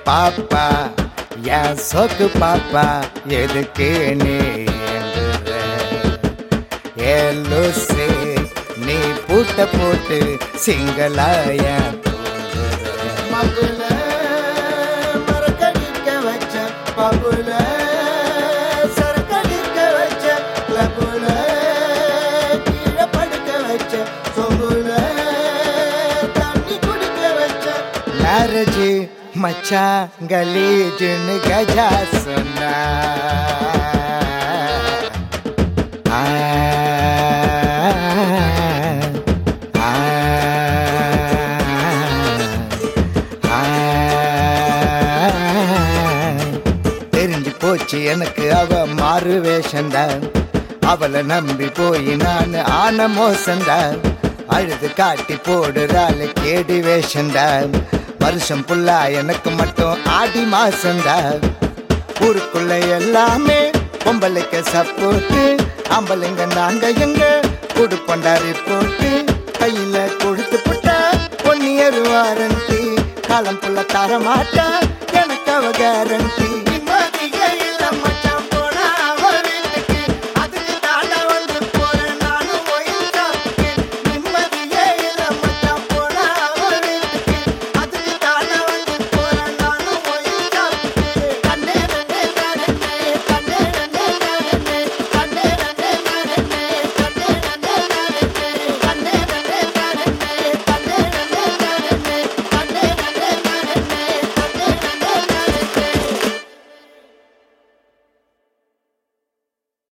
பாப்பா என் சொக்கு பாப்பா எதுக்கு நீ ஏங்குற? ஏ லூசு நீ பூட்ட போட்டு சிங்களாய மகுல மரக்கடிக்க வச்ச பகுல சரக்கடிக்க வச்ச லகுல கீழே படுக்க வச்ச சொகுல தண்ணி குடிக்க வச்ச மேரேஜ் மச்சான் கலீஜுன்னு கஜா சொன்னா ஆ, ஆ, ஆ, தெரிஞ்சு போச்சு எனக்கு அவ மாறு வேஷந்தான் அவளை நம்பி போய் நான் ஆன மோசந்தான் அழுது காட்டி போடுறாள் கேடி வேஷந்தான் வருஷம் புல்லா எனக்கு மட்டும் ஆடி மாசந்தான் ஊருக்குள்ள எல்லாமே பொம்பளைக்கு சப்போர்ட்டு ஆம்பளைங்க நாங்க எங்க குடுப்பண்டாரி போட்டு கையில கொடுத்து புட்டா பொன்னியர் வாரண்டி காலம் புள்ள தர மாட்டா எனக்கு அவ கேரண்டி